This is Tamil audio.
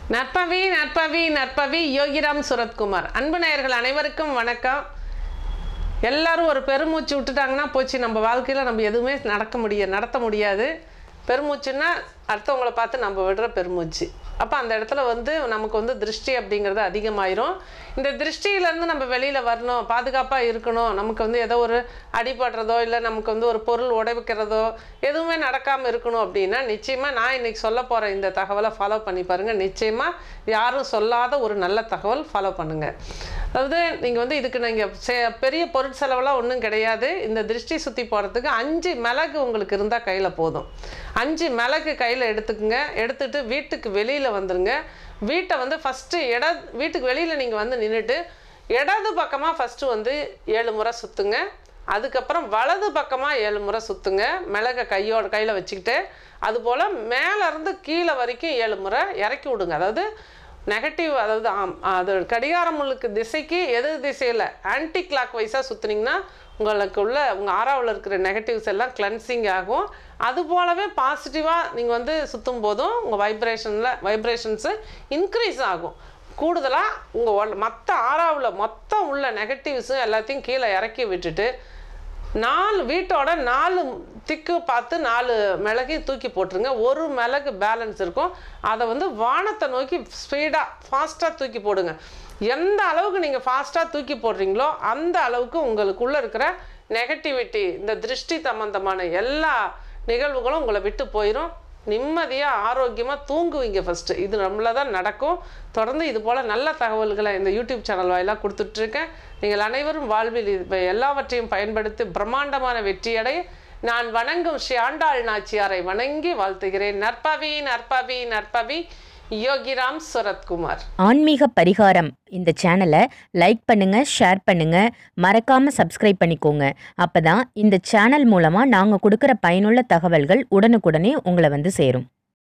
நற்பவி நற்பவி நற்பவி யோகிராம் சுரத்குமார் அன்பு நேயர்கள் அனைவருக்கும் வணக்கம் எல்லாரும் ஒரு பெருமூச்சு விட்டுட்டாங்கன்னா போச்சு நம்ம வாழ்க்கையில் நம்ம எதுவுமே நடக்க முடிய நடத்த முடியாது பெருமூச்சுன்னா அடுத்தவங்கள பார்த்து நம்ம விடுற பெருமூச்சு அப்போ அந்த இடத்துல வந்து நமக்கு வந்து திருஷ்டி அப்படிங்கிறது அதிகமாயிரும் இந்த திருஷ்டியிலேருந்து நம்ம வெளியில் வரணும் பாதுகாப்பாக இருக்கணும் நமக்கு வந்து ஏதோ ஒரு அடிபடுறதோ இல்லை நமக்கு வந்து ஒரு பொருள் உடைக்கிறதோ எதுவுமே நடக்காமல் இருக்கணும் அப்படின்னா நிச்சயமாக நான் இன்னைக்கு சொல்ல போகிற இந்த தகவலை ஃபாலோ பண்ணி பாருங்கள் நிச்சயமாக யாரும் சொல்லாத ஒரு நல்ல தகவல் ஃபாலோ பண்ணுங்கள் அதாவது நீங்கள் வந்து இதுக்கு நீங்கள் செ- பெரிய பொருட்செலவெல்லாம் ஒன்றும் கிடையாது இந்த திருஷ்டி சுற்றி போகிறதுக்கு அஞ்சு மிளகு உங்களுக்கு இருந்தால் கையில் போதும் அஞ்சு மிளகு கையில் எடுத்துக்கங்க எடுத்துட்டு வீட்டுக்கு வெளியில் வந்துருங்க வீட்டை வந்து ஃபஸ்ட்டு இட வீட்டுக்கு வெளியில் நீங்கள் வந்து நின்றுட்டு இடது பக்கமாக ஃபஸ்ட்டு வந்து ஏழு முறை சுற்றுங்க அதுக்கப்புறம் வலது பக்கமாக ஏழு முறை சுற்றுங்க மிளகை கையோட கையில் வச்சுக்கிட்டு அதுபோல் மேலேருந்து கீழே வரைக்கும் ஏழு முறை இறக்கி விடுங்க அதாவது நெகட்டிவ் அதாவது ஆம் அது கடிகாரம் முள்ளுக்கு திசைக்கு எதிர் திசையில் ஆன்டி கிளாக் வைஸாக சுற்றுனீங்கன்னா உங்களுக்கு உள்ள உங்கள் ஆறாவில் இருக்கிற நெகட்டிவ்ஸ் எல்லாம் கிளென்சிங் ஆகும் அது போலவே பாசிட்டிவாக நீங்கள் வந்து சுற்றும் போதும் உங்கள் வைப்ரேஷனில் வைப்ரேஷன்ஸு இன்க்ரீஸ் ஆகும் கூடுதலாக உங்கள் மற்ற ஆறாவில் மொத்தம் உள்ள நெகட்டிவ்ஸும் எல்லாத்தையும் கீழே இறக்கி விட்டுட்டு நாலு வீட்டோட நாலு திக்கு பார்த்து நாலு மிளகையும் தூக்கி போட்டுருங்க ஒரு மிளகு பேலன்ஸ் இருக்கும் அதை வந்து வானத்தை நோக்கி ஸ்பீடாக ஃபாஸ்ட்டாக தூக்கி போடுங்க எந்த அளவுக்கு நீங்கள் ஃபாஸ்ட்டாக தூக்கி போடுறீங்களோ அந்த அளவுக்கு உங்களுக்குள்ளே இருக்கிற நெகட்டிவிட்டி இந்த திருஷ்டி சம்பந்தமான எல்லா நிகழ்வுகளும் உங்களை விட்டு போயிடும் நிம்மதியாக ஆரோக்கியமாக தூங்குவீங்க ஃபஸ்ட்டு இது நம்மள தான் நடக்கும் தொடர்ந்து இது போல் நல்ல தகவல்களை இந்த யூடியூப் சேனல் வாயிலாக கொடுத்துட்ருக்கேன் நீங்கள் அனைவரும் வாழ்வில் இது எல்லாவற்றையும் பயன்படுத்தி பிரம்மாண்டமான வெற்றியடைய நான் வணங்கும் ஸ்ரீ ஆண்டாள் நாச்சியாரை வணங்கி வாழ்த்துகிறேன் நற்பவி நற்பவி நற்பவி யோகிராம் சுரத்குமார் ஆன்மீக பரிகாரம் இந்த சேனலை லைக் பண்ணுங்க ஷேர் பண்ணுங்க மறக்காம சப்ஸ்கிரைப் பண்ணிக்கோங்க அப்பதான் இந்த சேனல் மூலமா நாங்க கொடுக்குற பயனுள்ள தகவல்கள் உடனுக்குடனே உங்களை வந்து சேரும்